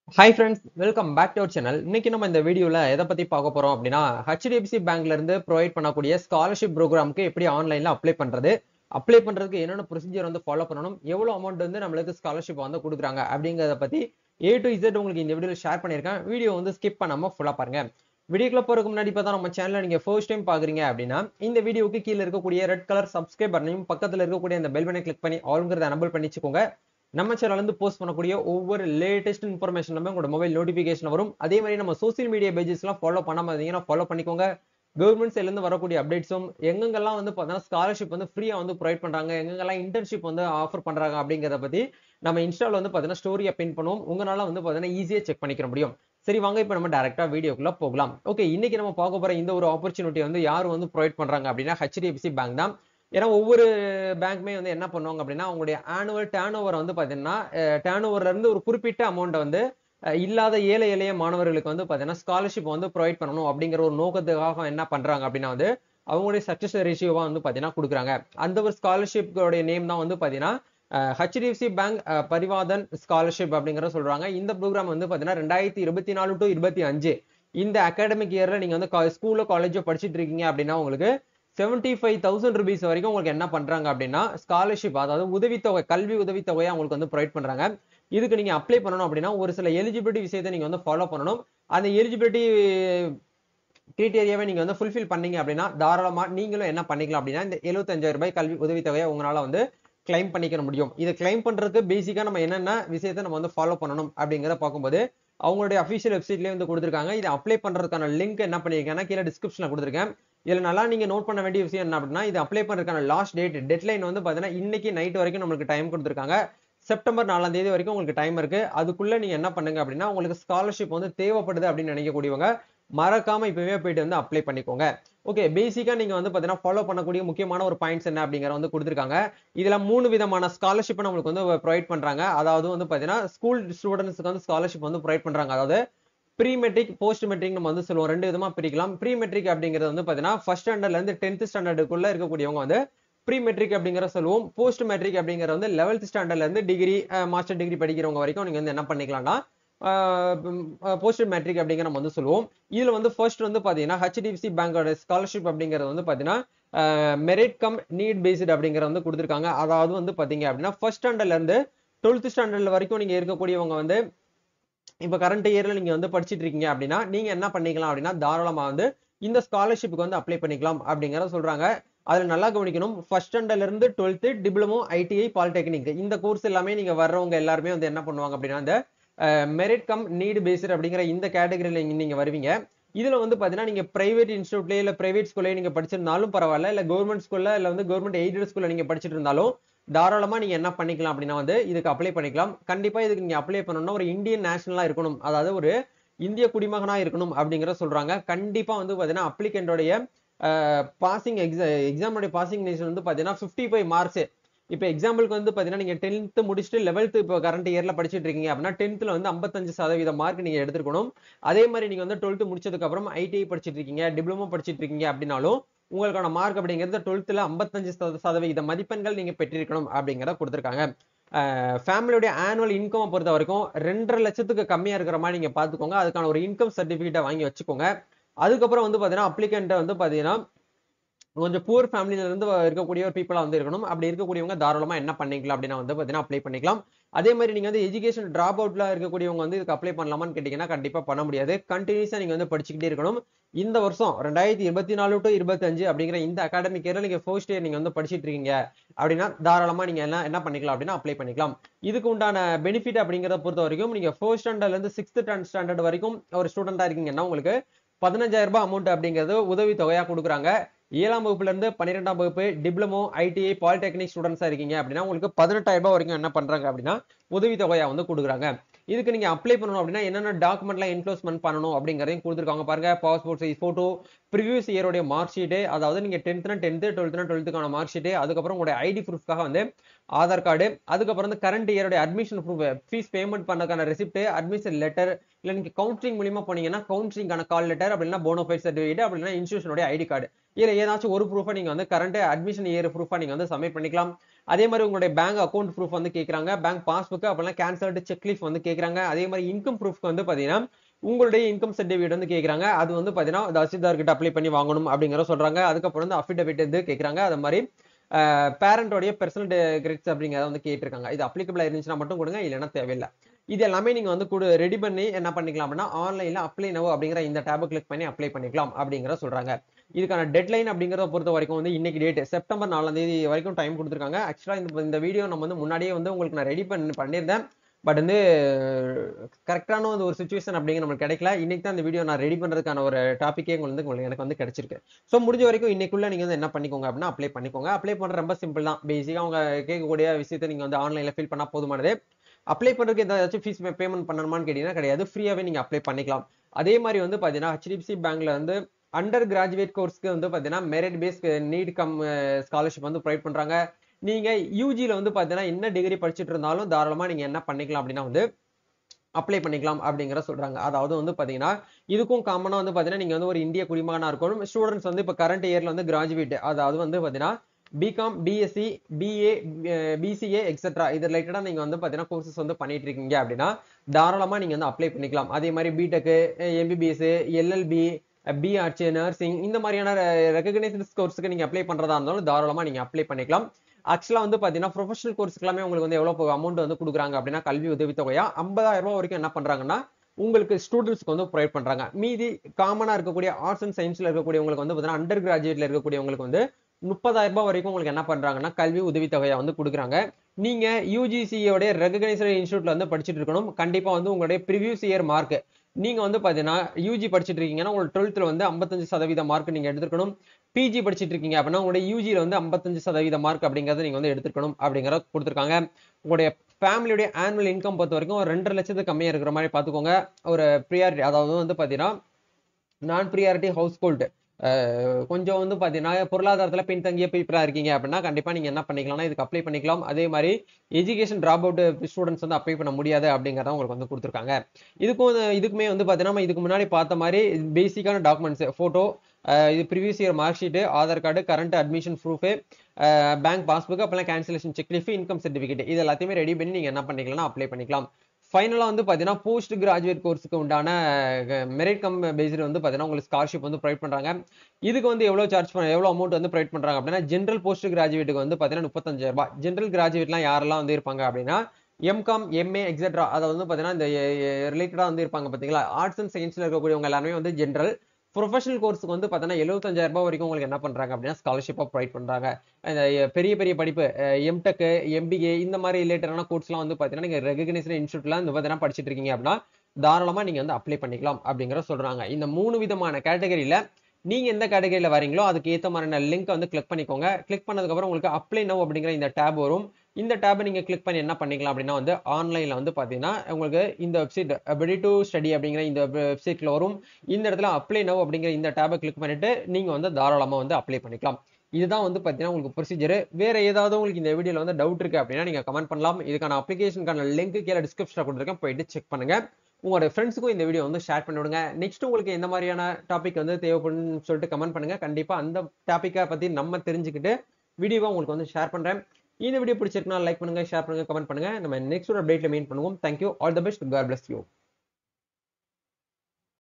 hi friends welcome back to our channel இன்னைக்கு நம்ம இந்த வீடியோல எதை பத்தி பார்க்க போறோம் அப்படின்னா ஹெச்டிஎஃப்சி பேங்க்ல இருந்து ப்ரொவைட் பண்ணக்கூடிய ஸ்காலர்ஷிப் ப்ரோக்ராம்க்கு எப்படி ஆன்லைன்ல அப்ளை பண்றது அப்ளை பண்றதுக்கு என்னென்ன ப்ரொசீஜர் வந்து ஃபாலோ பண்ணணும் எவ்வளவு அமௌண்ட் வந்து நம்மளுக்கு ஸ்காலர்ஷிப் வந்து கொடுக்குறாங்க அப்படிங்கறத பத்தி ஏ டு இசட் உங்களுக்கு இந்த வீடியோல ஷேர் பண்ணியிருக்கேன் வீடியோ வந்து ஸ்கிப் பண்ணாம ஃபுல்லா பாருங்க வீடியோக்குள்ள போறதுக்கு முன்னாடி பார்த்தா நம்ம சேனலை நீங்க ஃபர்ஸ்ட் டைம் பாக்குறீங்க அப்படின்னா இந்த வீடியோக்கு கீழே இருக்கக்கூடிய ரெட் கலர் சப்ஸ்கிரைப் பண்ணையும் பக்கத்துல இருக்கக்கூடிய அந்த பெல் பட்டனை கிளிக் பண்ணி ஆல்ங்கிறத எனபிள் பண்ணி வச்சுக்கோங்க நம்ம சேனல் வந்து போஸ்ட் பண்ணக்கூடிய ஒவ்வொரு லேட்டஸ்ட் இன்ஃபர்மேஷன் நம்ம உங்களோட மொபைல் நோட்டிஃபிகேஷன் வரும் அதே மாதிரி நம்ம சோசியல் மீடியா பேஜஸ்லாம் ஃபாலோ பண்ணாம இருந்தீங்கன்னா ஃபாலோ பண்ணிக்கோங்க கவர்மெண்ட் சைட்ல இருந்து வரக்கூடிய அப்டேட்ஸும் எங்கெங்கெல்லாம் வந்து பார்த்தீங்கன்னா ஸ்காலர்ஷிப் வந்து ஃப்ரீயா வந்து ப்ரொவைட் பண்றாங்க எங்கெங்கெல்லாம் இன்டர்ன்ஷிப் வந்து ஆஃபர் பண்றாங்க அப்படிங்கிறத பத்தி நம்ம இன்ஸ்டால வந்து பார்த்தீங்கன்னா ஸ்டோரியை பின் பண்ணுவோம் உங்களால வந்து பார்த்தீங்கன்னா ஈஸியா செக் பண்ணிக்க முடியும் சரி வாங்க இப்போ நம்ம டேரக்டா வீடியோக்குள்ள போகலாம் ஓகே இன்னைக்கு நம்ம பார்க்க போற இந்த ஒரு ஆப்பர்ச்சுனிட்டி வந்து யார் வந்து ப்ரொவைட் பண்றாங்க அப்படின்னா ஹெச்டிஎஃப்சி பேங்க் தான் ஏன்னா ஒவ்வொரு பேங்க்மே வந்து என்ன பண்ணுவாங்க அப்படின்னா அவங்களுடைய ஆனுவல் டேர்ன் ஓவர் வந்து பார்த்தீங்கன்னா டேர்ன் ஓவர்ல இருந்து ஒரு குறிப்பிட்ட அமௌண்ட்டை வந்து அஹ், இல்லாத ஏழை எளிய மாணவர்களுக்கு வந்து பார்த்தீங்கன்னா ஸ்காலர்ஷிப் வந்து ப்ரொவைட் பண்ணணும் அப்படிங்கிற ஒரு நோக்கத்துக்காக என்ன பண்றாங்க அப்படின்னா வந்து அவங்களுடைய சக்சஸ் ரேஷியோவா வந்து பார்த்தீங்கன்னா கொடுக்குறாங்க அந்த ஒரு ஸ்காலர்ஷிப்போடைய நேம் தான் வந்து பார்த்தீங்கன்னா ஹெச்டிஎஃப்சி பேங்க் பரிவாதன் ஸ்காலர்ஷிப் அப்படிங்கிற சொல்றாங்க இந்த ப்ரோக்ராம் வந்து பார்த்தீங்கன்னா ரெண்டாயிரத்தி இருபத்தி நாலு டு இருபத்தி அஞ்சு இந்த அகாடமிக் இயர்ல நீங்க வந்து ஸ்கூல்ல காலேஜோ படிச்சுட்டு இருக்கீங்க அப்படின்னா உங்களுக்கு செவன்டி ஃபைவ் தௌசண்ட் ருபீஸ் வரைக்கும் உங்களுக்கு என்ன பண்றாங்க அப்படின்னா ஸ்காலர்ஷிப் அதாவது உதவித்தொகை கல்வி உதவித்தொகையை உங்களுக்கு வந்து ப்ரொவைட் பண்றாங்க இதுக்கு நீங்க அப்ளை பண்ணணும் அப்படின்னா ஒரு சில எலிஜிபிலிட்டி விஷயத்தை நீங்க வந்து ஃபாலோ பண்ணணும் அந்த எலிஜிபிலிட்டி கிரிட்டேரியாவை நீங்க வந்து ஃபுல்ஃபில் பண்ணீங்க அப்படின்னா தாராளமா நீங்களும் என்ன பண்ணிக்கலாம் அப்படின்னா இந்த 75000 ரூபாய் கல்வி உதவித்தொகையை உங்களால வந்து கிளைம் பண்ணிக்க முடியும் இதை கிளைம் பண்றதுக்கு பேசிக்கா நம்ம என்னென்ன விஷயத்தை நம்ம வந்து ஃபாலோ பண்ணணும் அப்படிங்கிறத பார்க்கும்போது அவங்களுடைய அஃபிஷியல் வெப்சைட்லயே வந்து கொடுத்துருக்காங்க இதை அப்ளை பண்றதுக்கான லிங்க் என்ன பண்ணிருக்கேன்னா கீழே டிஸ்கிரிப்ஷன்ல கொடுத்துருக்கேன் இதுல நல்லா நீங்க நோட் பண்ண வேண்டிய விஷயம் என்ன அப்படின்னா இது அப்ளை பண்றதுக்கான லாஸ்ட் டேட் டெட்லைன் வந்து பாத்தீங்கன்னா இன்னைக்கு நைட் வரைக்கும் நம்மளுக்கு டைம் கொடுத்துருக்காங்க செப்டம்பர் நாலாம் தேதி வரைக்கும் உங்களுக்கு டைம் இருக்கு அதுக்குள்ள நீங்க என்ன பண்ணுங்க அப்படின்னா உங்களுக்கு ஸ்காலர்ஷிப் வந்து தேவைப்படுது அப்படின்னு நினைக்கக்கூடியவங்க மறக்காம இப்பவே போயிட்டு வந்து அப்ளை பண்ணிக்கோங்க ஓகே பேசிக்கா நீங்க வந்து பாத்தீங்கன்னா ஃபாலோ பண்ணக்கூடிய முக்கியமான ஒரு பாயிண்ட்ஸ் என்ன அப்படிங்கிற வந்து கொடுத்துருக்காங்க இதுல மூணு விதமான ஸ்காலர்ஷிப் நம்மளுக்கு வந்து ப்ரொவைட் பண்றாங்க அதாவது வந்து பாத்தீங்கன்னா ஸ்கூல் ஸ்டூடெண்ட்ஸ்க்கு வந்து ஸ்காலர்ஷிப் வந்து ப்ரொவைட் பண்றாங்க அதாவது ப்ரீ மெட்ரிக் போஸ்ட் மெட்ரிக் நம்ம வந்து சொல்லுவோம் ரெண்டு விதமா பிரிக்கலாம் ப்ரீ மெட்ரிக் அப்படிங்கிறது வந்து பாத்தீங்கன்னா ஃபர்ஸ்ட் ஸ்டாண்டர்ட்ல இருந்து டென்த் ஸ்டாண்டர்டுக்குள்ள இருக்கக்கூடியவங்க வந்து ப்ரீ மெட்ரிக் அப்படிங்கிற சொல்லுவோம் போஸ்ட் மெட்ரிக் அப்படிங்கிற வந்து லெவல்த் ஸ்டாண்டர்ட்ல இருந்து டிகிரி மாஸ்டர் டிகிரி படிக்கிறவங்க வரைக்கும் நீங்க வந்து என்ன பண்ணிக்கலாம்னா போஸ்ட் மெட்ரிக் அப்படிங்கிற நம்ம வந்து சொல்லுவோம் இதுல வந்து ஃபர்ஸ்ட் வந்து பாத்தீங்கன்னா ஹெச்டிஎஃப்சி பேங்கோட ஸ்காலர்ஷிப் அப்படிங்கிறது வந்து பாத்தீங்கன்னா மெரிட் கம் நீட் பேஸ்டு அப்படிங்கிற வந்து கொடுத்துருக்காங்க அதாவது வந்து பாத்தீங்க அப்படின்னா ஃபர்ஸ்ட் ஸ்டாண்டர்ட்ல இருந்து டுவெல்த் ஸ்டாண்டர்ட்ல வரைக்கும் நீங்க இருக்கக்கூடியவங்க வந்து இப்ப கரண்ட் இயர்ல நீங்க வந்து படிச்சிட்டு இருக்கீங்க அப்படின்னா நீங்க என்ன பண்ணிக்கலாம் அப்படின்னா தாராளமா வந்து இந்த ஸ்காலர்ஷிப்புக்கு வந்து அப்ளை பண்ணிக்கலாம் அப்படிங்கிறத சொல்றாங்க அதுல நல்லா கவனிக்கணும் ஃபர்ஸ்ட் ஸ்டாண்டர்ட்ல இருந்து டுவெல்த் டிப்ளமோ ஐடிஐ பாலிடெக்னிக் இந்த கோர்ஸ் எல்லாமே நீங்க வர்றவங்க எல்லாருமே வந்து என்ன பண்ணுவாங்க அப்படின்னா இந்த மெரிட் கம் நீடு பேஸ்டு அப்படிங்கிற இந்த கேட்டகரியில நீங்க வருவீங்க இதுல வந்து பாத்தீங்கன்னா நீங்க பிரைவேட் இன்ஸ்டியூட்லயே இல்ல பிரைவேட் ஸ்கூல்ல நீங்க படிச்சிருந்தாலும் பரவாயில்ல இல்ல கவர்மெண்ட் ஸ்கூல்ல இல்ல வந்து கவர்மெண்ட் எய்டட் ஸ்கூல்ல நீங்க படிச்சிட்டு இருந்தாலும் தாராளமா நீங்க என்ன பண்ணிக்கலாம் அப்படின்னா வந்து இதுக்கு அப்ளை பண்ணிக்கலாம் கண்டிப்பா இதுக்கு நீங்க அப்ளை பண்ணணும்னா ஒரு இந்தியன் நேஷனலா இருக்கணும் அதாவது ஒரு இந்திய குடிமகனா இருக்கணும் அப்படிங்கறத சொல்றாங்க கண்டிப்பா வந்து பாத்தீங்கன்னா அப்ளிகண்டோடைய பாசிங் எக்ஸாம் எக்ஸாமோட பாசிங் நேஷன் வந்து பாத்தீங்கன்னா ஃபிஃப்டி ஃபைவ் மார்க்ஸ் இப்போ எக்ஸாம்பிளுக்கு வந்து பாத்தீங்கன்னா நீங்க டென்த் முடிச்சுட்டு லெவல்த் இப்போ கரண்ட் இயர்ல படிச்சுட்டு இருக்கீங்க அப்படின்னா டென்த்ல வந்து ஐம்பத்தஞ்சு சதவீத மார்க் நீங்க எடுத்துக்கணும் அதே மாதிரி நீங்க வந்து டுவெல்த் முடிச்சதுக்கு அப்புறம் ஐடிஐ படிச்சிட்டு இருக்கீங்க டிப்ளமோ படிச்சிட்டு இருக்கீங்க அப்படின்னாலும் உங்களுக்கான மார்க் அப்படிங்கிறது டுவெல்த்ல ஐம்பத்தஞ்சு சதவீத மதிப்பெண்கள் நீங்க பெற்றிருக்கணும் அப்படிங்கிறத கொடுத்துருக்காங்க ஃபேமிலியோட ஆனுவல் இன்கம் பொறுத்த வரைக்கும் ரெண்டரை லட்சத்துக்கு கம்மியா இருக்கிற மாதிரி நீங்க பாத்துக்கோங்க அதுக்கான ஒரு இன்கம் சர்டிபிகேட்டை வாங்கி வச்சுக்கோங்க அதுக்கப்புறம் வந்து பாத்தீங்கன்னா அப்ளிகண்ட்டை வந்து பாத்தீங்கன்னா கொஞ்சம் புவர் ஃபேமிலியில இருந்து இருக்கக்கூடிய ஒரு பீப்புளா வந்து இருக்கணும் அப்படி இருக்கக்கூடியவங்க தாராளமா என்ன பண்ணிக்கலாம் அப்படின்னா வந்து பாத்தீங்கன்னா அப்ளை பண்ணிக்கலாம் அதே மாதிரி நீங்க வந்து எஜுகேஷன் டிராப் அவுட்ல இருக்கக்கூடியவங்க வந்து இதுக்கு அப்ளை பண்ணலாமான்னு கேட்டீங்கன்னா கண்டிப்பா பண்ண முடியாது கண்டினியூஸா நீங்க வந்து படிச்சுக்கிட்டே இருக்கணும் இந்த வருஷம் ரெண்டாயிரத்தி இருபத்தி நாலு டு இருபத்தஞ்சு அப்படிங்கிற இந்த அகாடமிக் இயர்ல நீங்க ஃபர்ஸ்ட் இயர் நீங்க வந்து படிச்சிட்டு இருக்கீங்க அப்படின்னா தாராளமா நீங்க என்ன என்ன பண்ணிக்கலாம் அப்படின்னா அப்ளை பண்ணிக்கலாம் இதுக்கு உண்டான பெனிஃபிட் அப்படிங்கிறத பொறுத்த வரைக்கும் நீங்க ஃபர்ஸ்ட் ஸ்டாண்டர்ட்ல இருந்து சிக்ஸ்த் ஸ்டாண்டர்ட் வரைக்கும் ஒரு ஸ்டூடெண்டா இருக்கீங்கன்னா உங்களுக்கு பதினஞ்சாயிரம் ரூபாய் அமௌண்ட் அப்படிங்கிறது உதவி தொகையா கொடுக்குறாங்க ஏழாம் வகுப்புல இருந்து பன்னிரெண்டாம் வகுப்பு டிப்ளமோ ஐடிஐ பாலிடெக்னிக் ஸ்டூடெண்ட்ஸா இருக்கீங்க அப்படின்னா உங்களுக்கு பதினெட்டாயிரம் ரூபாய் வரைக்கும் என்ன பண்றாங்க அப்படின்னா உதவி தொகையா வந்து கொடுக்குறாங்க இதுக்கு நீங்க அப்ளை பண்ணணும் அப்படின்னா என்னென்ன டாக்குமெண்ட்லாம் என்க்ளோஸ்மெண்ட் பண்ணணும் அப்படிங்கறதையும் கொடுத்துருக்காங்க பாருங்க பாஸ்போர்ட் சைஸ் போட்டோ ப்ரீவியஸ் இயரோடைய மார்க் ஷீட்டு அதாவது நீங்க டென்த்னா டென்த்து டுவெல்த்னா டுவெல்த்துக்கான மார்க் ஷீட்டு அதுக்கப்புறம் உங்களுடைய ஐடி ப்ரூஃப்காக வந்து ஆதார் கார்டு அதுக்கப்புறம் வந்து கரண்ட் இயரோட அட்மிஷன் ப்ரூஃப் ஃபீஸ் பேமெண்ட் பண்ணதுக்கான ரெசிப்ட் அட்மிஷன் லெட்டர் இல்ல நீங்க கவுன்சிலிங் மூலியமா போனீங்கன்னா கவுன்சிலிங்கான கால் லெட்டர் அப்படின்னா போனோஃபைட் சர்டிஃபிகேட் அப்படின்னா இன்ஸ்டியூஷனோட ஐடி கார்டு இதுல ஏதாச்சும் ஒரு ப்ரூஃபா நீங்க வந்து கரண்ட் அட்மிஷன் இயர் ப்ரூஃபா நீங்க வந்து சப்மிட் பண்ணிக்கலாம் அதே மாதிரி உங்களுடைய பேங்க் அக்கௌண்ட் ப்ரூஃப் வந்து கேட்குறாங்க பேங்க் பாஸ்புக் அப்பெல்லாம் கேன்சல்டு செக்லீஃப் வந்து கேட்குறாங்க அதே மாதிரி இன்கம் ப்ரூஃப் வந்து பார்த்தீங்கன்னா உங்களுடைய இன்கம் சர்டிஃபிகேட் வந்து கேட்குறாங்க அது வந்து பார்த்தீங்கன்னா தசில்தார் கிட்ட அப்ளை பண்ணி வாங்கணும் அப்படிங்கிற சொல்றாங்க அதுக்கப்புறம் வந்து அஃபிடவிட் வந்து கேட்குறாங்க அது மாதிரி பேரண்டோடைய பர்சனல் கிரெடிட்ஸ் அப்படிங்கிறத வந்து கேட்டிருக்காங்க இது அப்ளிகபிளா இருந்துச்சுன்னா மட்டும் கொடுங்க இல்லைன்னா தேவையில்லை இது எல்லாமே நீங்க வந்து கூட ரெடி பண்ணி என்ன பண்ணிக்கலாம் அப்படின்னா ஆன்லைன்ல அப்ளை நவோ அப்படிங்கிற இந்த டேபை கிளிக் பண்ணி அப்ளை பண்ணிக்கலாம் அப்படிங்கிற சொல்றாங்க இதுக்கான டெட்லைன் அப்படிங்கிறத பொறுத்த வரைக்கும் வந்து இன்னைக்கு டேட் செப்டம்பர் நாலாம் தேதி வரைக்கும் டைம் கொடுத்துருக்காங்க ஆக்சுவலா இந்த இந்த வீடியோ நம்ம வந்து முன்னாடியே வந்து உங்களுக்கு நான் ரெடி பண்ணி பண்ணியிருந்தேன் பட் வந்து கரெக்டான வந்து ஒரு சுச்சுவேஷன் அப்படிங்கிற நம்மளுக்கு கிடைக்கல இன்னைக்கு தான் இந்த வீடியோ நான் ரெடி பண்றதுக்கான ஒரு டாப்பிக்கே உங்களுக்கு வந்து உங்களுக்கு எனக்கு வந்து கிடைச்சிருக்கு ஸோ முடிஞ்ச வரைக்கும் இன்னைக்குள்ள நீங்க வந்து என்ன பண்ணிக்கோங்க அப்படின்னா அப்ளை பண்ணிக்கோங்க அப்ளை பண்ற ரொம்ப சிம்பிள் தான் பேசிக்கா அவங்க கேட்கக்கூடிய விஷயத்தை நீங்க வந்து ஆன்லைன்ல ஃபில் பண்ணா போதுமானது அப்ளை பண்றதுக்கு ஏதாச்சும் ஃபீஸ் பேமெண்ட் பண்ணணுமான்னு கேட்டீங்கன்னா கிடையாது ஃப்ரீயாவே நீங்க அப்ளை பண்ணிக்கலாம் அதே மாதிரி வந்து பாத்தீங்கன்னா ஹெச்டிஎஃப்சி பேங்க்ல வந்து அண்டர் கிராஜுவேட் கோர்ஸ்க்கு வந்து பாத்தீங்கன்னா merit base need cum scholarship வந்து ப்ரொவைட் பண்றாங்க நீங்க யூஜில வந்து பாத்தீங்கன்னா என்ன டிகிரி படிச்சுட்டு இருந்தாலும் தாராளமா நீங்க என்ன பண்ணிக்கலாம் அப்படின்னா வந்து அப்ளை பண்ணிக்கலாம் அப்படிங்கிற சொல்றாங்க அதாவது வந்து பாத்தீங்கன்னா இதுக்கும் காமனா வந்து பாத்தீங்கன்னா நீங்க வந்து ஒரு இந்திய குடிமகனா இருக்கணும் ஸ்டூடெண்ட்ஸ் வந்து இப்ப கரண்ட் இயர்ல வந்து கிராஜுவேட் அதாவது வந்து பாத்தீங்கன்னா BCom BSc BA BCA etcetera இது ரிலேட்டடா நீங்க வந்து பாத்தீங்கன்னா கோர்சஸ் வந்து பண்ணிட்டு இருக்கீங்க அப்படின்னா தாராளமா நீங்க வந்து அப்ளை பண்ணிக்கலாம் அதே மாதிரி BTech MBBS LLB BArch nursing இந்த மாதிரியான ரெகனைஸ்டு கோர்ஸுக்கு நீங்க அப்ளை பண்றதா இருந்தாலும் தாராளமா நீங்க அப்ளை பண்ணிக்கலாம் ஆக்சுவலா வந்து பாத்தீங்கன்னா ப்ரொஃபஷனல் கோர்ஸ் எல்லாமே உங்களுக்கு வந்து எவ்வளவு அமௌண்ட் வந்து கொடுக்குறாங்க அப்படின்னா கல்வி உதவித்தொகையா ஐம்பதாயிரம் ரூபாய் வரைக்கும் என்ன பண்றாங்கன்னா உங்களுக்கு ஸ்டூடெண்ட்ஸ்க்கு வந்து ப்ரொவைட் பண்றாங்க மீதி காமனா இருக்கக்கூடிய ஆர்ட்ஸ் அண்ட் சயின்ஸ்ல இருக்கக்கூடிய உங்களுக்கு வந்து பாத்தீங்கன்னா அண்டர் கிராஜுவேட்ல இருக்கக்கூடியவங்களுக்கு வந்து முப்பதாயிரம் ரூபாய் வரைக்கும் உங்களுக்கு என்ன பண்றாங்கன்னா கல்வி உதவித்தொகையை வந்து கொடுக்குறாங்க நீங்க யூஜிசியோடைய ரெகனைஸ்டு இன்ஸ்டியூட்ல வந்து படிச்சுட்டு இருக்கணும் கண்டிப்பா வந்து உங்களுடைய ப்ரிவியூஸ் இயர் மார்க் நீங்க வந்து பாத்தீங்கன்னா யூஜி படிச்சுட்டு இருக்கீங்கன்னா உங்களுக்கு டுவெல்த்ல வந்து ஐம்பத்தஞ்சு சதவீத மார்க் நீங்க எடுத்துக்கணும் பிஜி படிச்சுட்டு இருக்கீங்க அப்படின்னா உங்களுடைய யூஜில வந்து ஐம்பத்தஞ்சு சதவீத மார்க் அப்படிங்கறத நீங்க வந்து எடுத்துக்கணும் அப்படிங்கறத கொடுத்துருக்காங்க உங்களுடைய ஃபேமிலியுடைய ஆனுவல் இன்கம் பொறுத்த வரைக்கும் ஒரு ரெண்டரை லட்சத்துக்கு கம்மியா இருக்கிற மாதிரி பாத்துக்கோங்க ஒரு ப்ரியாரிட்டி அதாவது வந்து பாத்தீங்கன்னா நான் ப்ரியாரிட்டி ஹவுஸ் ஹோல்டு கொஞ்சம் வந்து பாத்தீங்கன்னா பொருளாதாரத்துல பின்தங்கிய பீப்புளா இருக்கீங்க அப்படின்னா கண்டிப்பா நீங்க என்ன பண்ணிக்கலாம்னா இதுக்கு அப்ளை பண்ணிக்கலாம் அதே மாதிரி எஜுகேஷன் டிராப் அவுட் ஸ்டூடெண்ட்ஸ் வந்து அப்ளை பண்ண முடியாது அப்படிங்கறத உங்களுக்கு வந்து கொடுத்துருக்காங்க இதுக்கும் இதுக்குமே வந்து பாத்தீங்கன்னா இதுக்கு முன்னாடி பார்த்த மாதிரி பேசிக்கான டாக்குமெண்ட்ஸ் போட்டோ இது previous year mark sheet Aadhaar card current admission proof bank passbook அப்பெல்லாம் கேன்சலேஷன் செக்லிஃப் இன்கம் சர்டிஃபிகேட் இது எல்லாத்தையுமே ரெடி பண்ணி நீங்க என்ன பண்ணிக்கலாம்னா அப்ளை பண்ணிக்கலாம் ஃபைனலாக வந்து பார்த்தீங்கன்னா போஸ்ட் கிராஜுவேட் கோர்ஸுக்கு உண்டான மெரிட் கம் பேஸ்டு வந்து பார்த்தீங்கன்னா உங்களுக்கு ஸ்காலர்ஷிப் வந்து ப்ரொவைட் பண்ணுறாங்க இதுக்கு வந்து எவ்வளோ சார்ஜ் பண்ண எவ்வளோ அமௌண்ட் வந்து ப்ரொவைட் பண்ணுறாங்க அப்படின்னா ஜென்ரல் போஸ்ட் கிராஜுவேட்டுக்கு வந்து பார்த்தீங்கன்னா முப்பத்தஞ்சாயிரம் ரூபாய் ஜென்ரல் கிராஜுவேட்லாம் யாரெல்லாம் வந்து இருப்பாங்க அப்படின்னா எம்காம் எம்ஏ எக்ஸெட்ரா அதை வந்து பார்த்தீங்கன்னா இந்த ரிலேட்டடாக வந்து இருப்பாங்க பார்த்தீங்களா ஆர்ட்ஸ் அண்ட் சயின்ஸில் இருக்கக்கூடியவங்க எல்லாருமே வந்து ஜென்ரல் ப்ரொஃபஷனல் கோர்ஸுக்கு வந்து பார்த்தீங்கன்னா எழுபத்தஞ்சாயிரம் ரூபாய் வரைக்கும் உங்களுக்கு என்ன பண்றாங்க அப்படின்னா ஸ்காலர்ஷிப்பாக ப்ரொவைட் பண்றாங்க இந்த பெரிய பெரிய படிப்பு எம்டெக் எம்பிஏ இந்த மாதிரி ரிலேட்டடான கோர்ஸ்லாம் வந்து பார்த்தீங்கன்னா நீங்க ரெகனைஸ்டு இன்ஸ்டியூட்ல இந்த பார்த்தீங்கன்னா படிச்சுட்டு இருக்கீங்க அப்படின்னா தாராளமா நீங்க வந்து அப்ளை பண்ணிக்கலாம் அப்படிங்கிற சொல்றாங்க இந்த மூணு விதமான கேட்டகரியில நீங்க எந்த கேட்டகரியில வரீங்களோ அதுக்கு ஏற்ற மாதிரியான லிங்க் வந்து கிளிக் பண்ணிக்கோங்க கிளிக் பண்ணதுக்கப்புறம் உங்களுக்கு அப்ளை நவ் அப்படிங்கிற இந்த டேப் வரும் இந்த டேபை நீங்க கிளிக் பண்ணி என்ன பண்ணிக்கலாம் அப்படின்னா வந்து ஆன்லைன்ல வந்து பாத்தீங்கன்னா உங்களுக்கு இந்த வெப்சைட் ரெடி டு ஸ்டடி அப்படிங்கிற இந்த வெப்சைட்ல வரும் இந்த இடத்துல அப்ளை நவ் அப்படிங்கிற இந்த டேபை கிளிக் பண்ணிட்டு நீங்க வந்து தாராளமா வந்து அப்ளை பண்ணிக்கலாம் இதுதான் வந்து பார்த்தீங்கன்னா உங்களுக்கு ப்ரொசீஜர் வேற ஏதாவது உங்களுக்கு இந்த வீடியோல வந்து டவுட் இருக்கு அப்படின்னா நீங்க கமெண்ட் பண்ணலாம் இதுக்கான அப்ளிகேஷனுக்கான லிங்க் கீழே டிஸ்கிரிப்ஷனில் கொடுத்துருக்கேன் போயிட்டு செக் பண்ணுங்க உங்களோட ஃப்ரெண்ட்ஸுக்கும் இந்த வீடியோ வந்து ஷேர் பண்ணி விடுங்க நெக்ஸ்ட் உங்களுக்கு எந்த மாதிரியான டாபிக் வந்து தேவைப்படுன்னு சொல்லிட்டு கமெண்ட் பண்ணுங்க கண்டிப்பா அந்த டாப்பிக்கை பத்தி நம்ம தெரிஞ்சுக்கிட்டு வீடியோவை உங்களுக்கு வந்து ஷேர் பண்றேன் இந்த வீடியோ பிடிச்சிருக்குன்னா லைக் பண்ணுங்க ஷேர் பண்ணுங்க கமெண்ட் பண்ணுங்க நம்ம நெக்ஸ்ட் ஒரு அப்டேட்ல மீட் பண்ணுவோம் thank you all the best God bless you